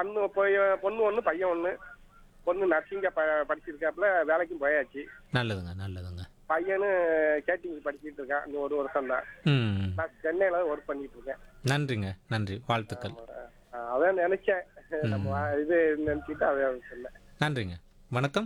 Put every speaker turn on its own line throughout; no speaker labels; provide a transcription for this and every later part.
பொண்ணு போய் பொண்ணு ஒன்று பையன் ஒன்று பொண்ணு நர்சிங்க ப படிச்சிருக்காப்புல வேலைக்கும் போயாச்சு
நல்லதுங்க நல்லதுங்க
பையனு கேட்டிங் படிச்சிட்டு இருக்கான் இன்னும் ஒரு வருஷம் தான்
ம்
நான் சென்னையில் ஒர்க் பண்ணிட்டு இருக்கேன்
நன்றிங்க நன்றி வாழ்த்துக்கள்
அஹ் அதான் நினைச்சேன் நம்ம வா- இது நினைச்சிட்டு அதான் சொன்னேன்
நன்றிங்க வணக்கம்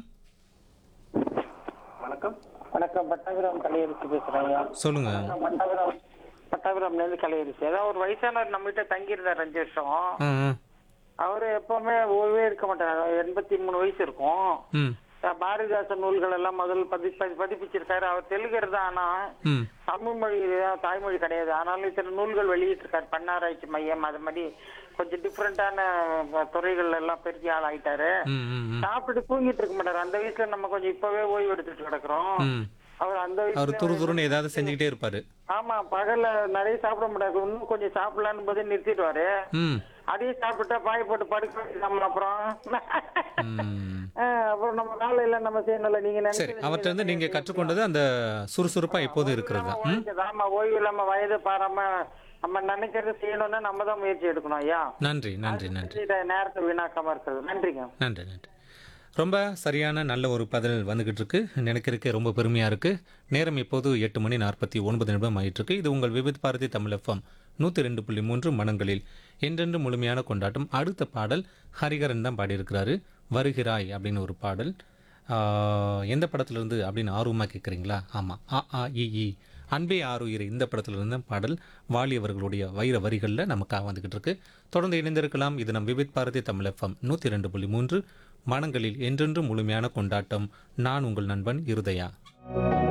வணக்கம் வணக்கம் பட்டாபிராம் கலையரசு பேசுறேங்க
சொல்லுங்க
பட்டாபிராம் பட்டாபிராம்லேருந்து கலையரசு ஏதாவது ஒரு வயசானவர் நம்ம கிட்ட தங்கியிருந்தார் அஞ்சு வருஷம்
ஆ ஆ.
அவரு எப்பவுமே ஓய்வே இருக்க மாட்டாரு எண்பத்தி மூணு வயசு இருக்கும்
ம்
அஹ் பாரதிதாசன் நூல்கள் எல்லாம் முதல் பதி பதி- பதிப்பிச்சிருக்காரு அவர் தெலுங்கர் தான் ஆனா
ம்
தமிழ் மொழி தான் தாய்மொழி கிடையாது ஆனாலும் இத்தனை நூல்கள் வெளியிட்டிருக்காரு பன்னாராய்ச்சி மையம் அது மாதிரி கொஞ்சம் டிஃப்ரெண்டான துறைகள் எல்லாம் பெரிய ஆள் ஆயிட்டாரு
ம் ம் ம்.
சாப்பிட்டு தூங்கிட்டு இருக்க மாட்டாரு அந்த வயசுல நம்ம கொஞ்சம் இப்பவே ஓய்வு எடுத்துட்டு கிடக்குறோம்
ம்
அவர் அந்த
அவர்
வயசுல
துரு துருன்னு ஏதாவது செஞ்சுக்கிட்டே இருப்பாரு
ஆமா பகல்ல நிறைய சாப்பிட முடியாது இன்னும் கொஞ்சம் சாப்பிடலான்னு போது நிறுத்திடுவாரு
ம்
அதையும் சாப்பிட்டா பாய் போட்டு படுக்க வேண்டியது அப்புறம்
ம்
ஆஹ் அப்புறம் நம்ம காலையில நம்ம செய்யணும்ல நீங்க
சரி
நினைச்சது
அவர்கிட்ட இருந்து நீங்க கற்றுக்கொண்டது அந்த சுறுசுறுப்பா எப்போதும் இருக்கிறது தான் ம்
ஓய்வு ஆமா ஓய்வு இல்லாம வயது பாராம நம்ம நினைக்கிறது செய்யணும்னா நம்ம தான் முயற்சி எடுக்கணும் ஐயா
நன்றி நன்றி நன்றி
இதை நேரத்தை வீணாக்காம இருக்கிறது நன்றிங்க
நன்றி நன்றி ரொம்ப சரியான நல்ல ஒரு பதில் வந்துகிட்டு இருக்கு நினைக்கிறதுக்கு ரொம்ப பெருமையா இருக்கு நேரம் இப்போது எட்டு மணி நாற்பத்தி ஒன்பது நிமிடம் ஆயிட்டு இருக்கு இது உங்கள் விவித் பாரதி தமிழ் எஃப்எம் நூற்றி ரெண்டு புள்ளி மூன்று மனங்களில் என்றென்று முழுமையான கொண்டாட்டம் அடுத்த பாடல் ஹரிகரன் தான் பாடியிருக்கிறாரு வருகிறாய் அப்படின்னு ஒரு பாடல் ஆஹ், எந்த படத்துல இருந்து அப்படின்னு ஆர்வமாக கேட்குறீங்களா ஆமாம் ஆ ஆ இ இ அன்பே ஆறுயிர் இந்த படத்துல இருந்து பாடல் வாலி அவர்களுடைய வைர வரிகளில் நமக்காக வந்துகிட்டு இருக்கு தொடர்ந்து இணைந்திருக்கலாம் இது நம் விவித் பாரதி தமிழ் எஃப்எம் நூற்றி ரெண்டு புள்ளி மூன்று மனங்களில் என்றென்றும் முழுமையான கொண்டாட்டம் நான் உங்கள் நண்பன் இருதயா